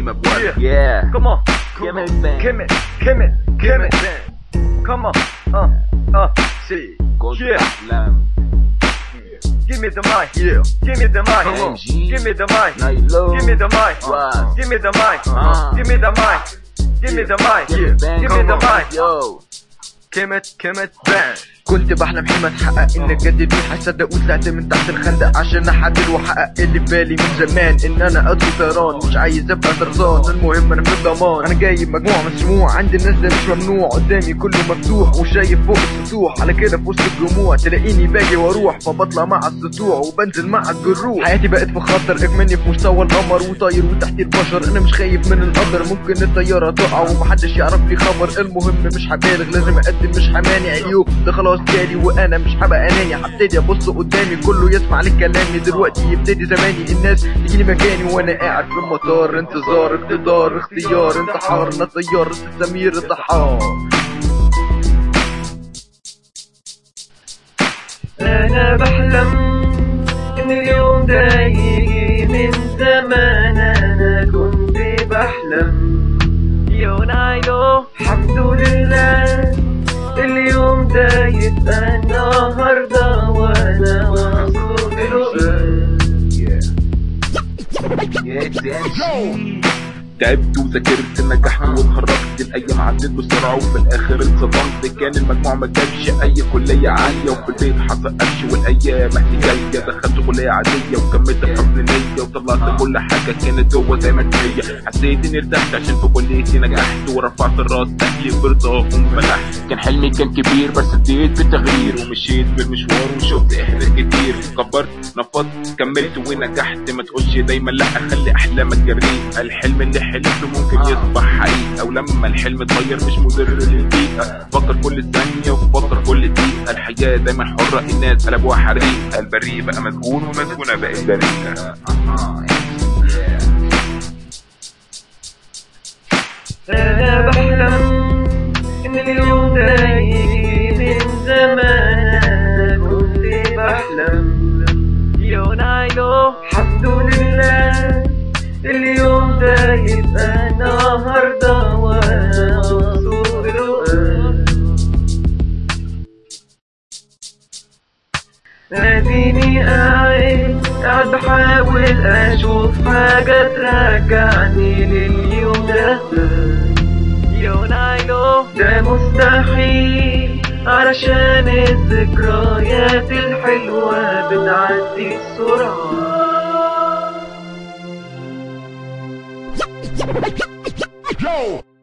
my boy. Yeah. Yeah. Come on. Kim it, man. Kim it. Kim it. Kim it. Come on. Uh. Uh. See. Gold Yeah. Lamb. Give me the mic. Yeah. Give me the mic. Come on. Give me the mic. Nailo. Give me the mic. Wow. Give me the mic. Uh. Give me the mic. Give me the mic. Give it, bang. Give me Come the on. mic. Yo. Kim it. Kim it. Bang. كنت بحلم حلم اتحقق انك جدد في حسد وطلعت من تحت الخندق عشان احدد واحقق اللي في بالي من زمان ان انا اطفي طيران مش عايز ابقى طرزان المهم انا في الضمان انا جايب مجموعه مسموع عند الناس ده مش ممنوع قدامي كله مفتوح وشايف فوق السطوح على كده في وسط الجموع تلاقيني باجي واروح فبطلع مع السطوع وبنزل مع الجروح حياتي بقت في خطر اكمني في مستوى القمر وطاير وتحت البشر انا مش خايف من القدر ممكن الطياره تقع ومحدش يعرف لي خبر المهم مش هبالغ لازم اقدم مش همانع اليوم ده خلاص جالي وانا مش هبقى اناني هبتدي ابص قدامي كله يسمع لكلامي دلوقتي يبتدي زماني الناس تجيلي مكاني وانا قاعد في المطار انتظار اقتدار اختيار انتحار انا طيار سمير انتحار أنا بحلم إن اليوم ده يجي من زمان أنا كنت بحلم يوم عينه الحمد لله اليوم ده يبقى النهاردة وأنا واثق له Yeah, it's تعبت وذاكرت نجحت واتخرجت الايام عدت بسرعه وفي الاخر اتصدمت كان المجموع ما جابش اي كليه عاليه وفي البيت حصل قفش والايام احتجاجيه دخلت كليه عاديه وكملت بحسن نيه وطلعت كل حاجه كانت جوه زي ما هي حسيت اني ارتحت عشان في كليتي نجحت ورفعت الراس اهلي برضاهم فتحت كان حلمي كان كبير بس اديت بالتغيير ومشيت بالمشوار وشفت احداث كتير كبرت نفضت كملت ونجحت ما تقولش دايما لا خلي احلامك جريء الحلم اللي حلمته ممكن يصبح حقيقه ولما الحلم اتغير مش مضر للبيئه فكر كل ثانيه وفكر كل دقيقه الحياه دايما حره الناس قلبوها حريقه البريء بقى مسجون والمسجونه بقت بريئه أنا بحلم إن اليوم ده يجي من زمان أنا كنت بحلم يوم عينه الحمد لله اليوم ده يبقى النهاردة وأنا مبسوط له اديني قاعد قاعد بحاول اشوف حاجة ترجعني لليوم ده يوم عينه ده مستحيل علشان الذكريات الحلوة بتعدي بسرعة